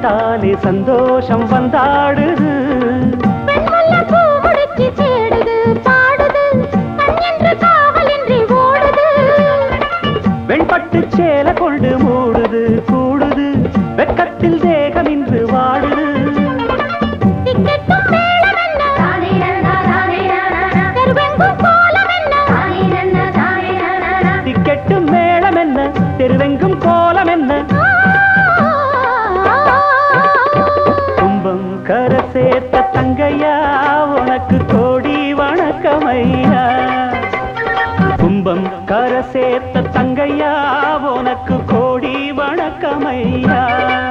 பார்த்தாலே சந்தோஷம் வந்தாடுது பெண்முல்ல பூ முடிச்சு தேடுது பாடுது கண் என்று காவல் இன்றி ஓடுது வெண்பட்டு சேல கொண்டு மூடுது கூடுது வெக்கத்தில் தேகம் இன்று வாடுது திக்கெட்டும் மேளம் என்ன தெருவெங்கும் கோலம் என்ன திக்கெட்டு மேளம் என்ன தெருவெங்கும் கோலம் என்ன கும்பம் கர சேர்த்த தங்கையா உனக்கு கோடி வணக்கமையா கும்பம் கர சேர்த்த தங்கையா உனக்கு கோடி வணக்கமையா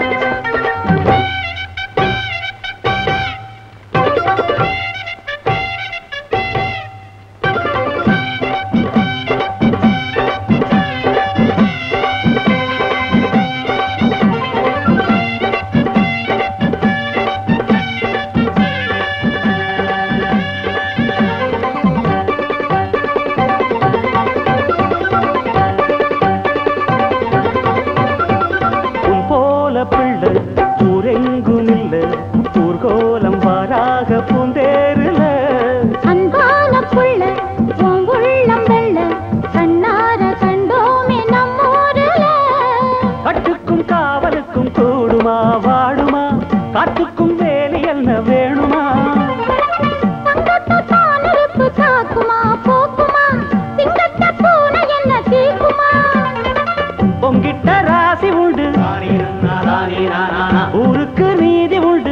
உன் போல பிள்ளை ஊரெங்கும் இல்ல ஊர்கோலம் வாராக பூந்தேருல அன்பான புள்ள உன் உள்ளம் வெள்ள கண்ணார கண்டோமே நம்மூருல கட்டுக்கும் காவலுக்கும் கூடுமா வாடுமா காட்டுக்கும் வேலி என்ன வேணுமா தங்கத்தை தானிருப்பு காக்குமா போக்குமா சிங்கத்தை பூனை என்ன தீக்குமா பொங்கிட்ட ராசி உண்டு ஊருக்கு நீதி உண்டு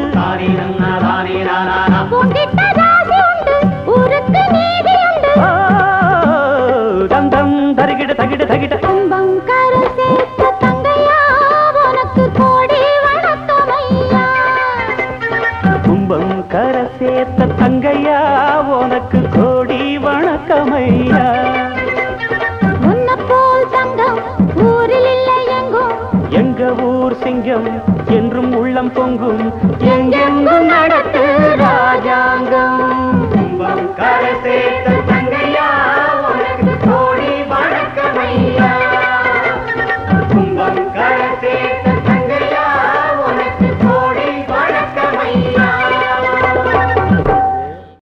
பூண்டிட்ட ராசி உண்டு ஊருக்கு நீதி உண்டு ஓ, தந்தம் தருகிட தகிட தகிட கும்பம் கரை சேர்த்த தங்கையா உனக்கு கோடி வணக்கமையா கும்பம் கர சேர்த்த தங்கையா உனக்கு கோடி வணக்கமையா உன்னை போல் தங்கம் ஊரில் இல்லை எங்கும் எங்க ஊர் சிங்கம் என்றும் உள்ளம் பொங்கும் எங்கெங்கும் நடத்து ராஜாங்கம் கும்பம் கர சேர்த்த